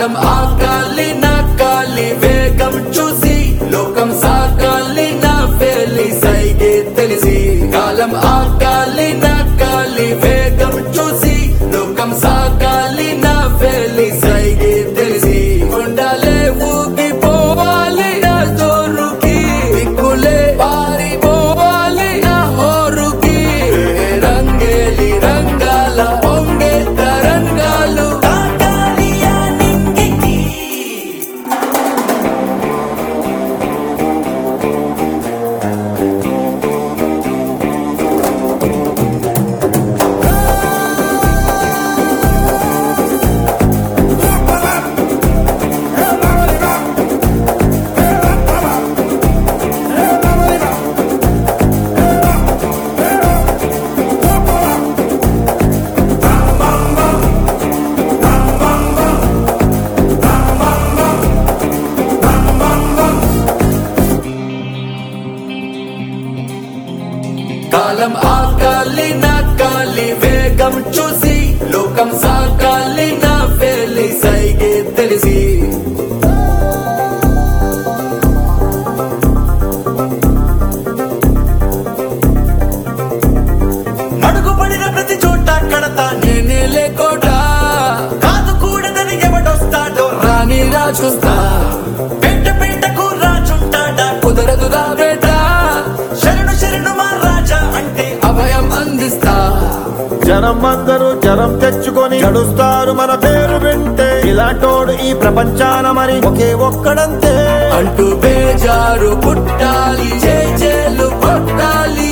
కాలం ఆకాలి నా కాలి వేగం చూసి లోకం సాకాలి నా వేలి సైగే తెలిసి కాలం ఆకాలి నా కాలి వేగం చూసి లోకం సాకాలి నా వేలి సైగే తెలిసి ఉండాలే ఊగిపోవాలి నా జోరుకి దిక్కులే పారిపోవాలి నా హోరుకి రంగేలి రంగాల పొంగే తరంగాలు తాకాలి ఆ నింగికి కాలం ఆకాలి నా కాలి వేగం చూసి లోకం సాకాలి నా వేలి సైగే తెలిసి అడుగుపడిన ప్రతి చోట కడతా నేనే లేకోట కాదు కూడదని ఎవడొస్తాడో రాని రాజుస్తా పెంట పెంటకు రాజుంటాడా కుదరదు రా బేట శరణు శరణు మా రాజా అంటే అభయం అందిస్తా జనం అందరూ జనం తెచ్చుకొని నడుస్తారు మన పేరు వింటే ఇలాంటోడు ఈ ప్రపంచాన మరి ఒకే ఒక్కడంతే అంటూ బేజారు పుట్టాలి చేలు కొట్టాలి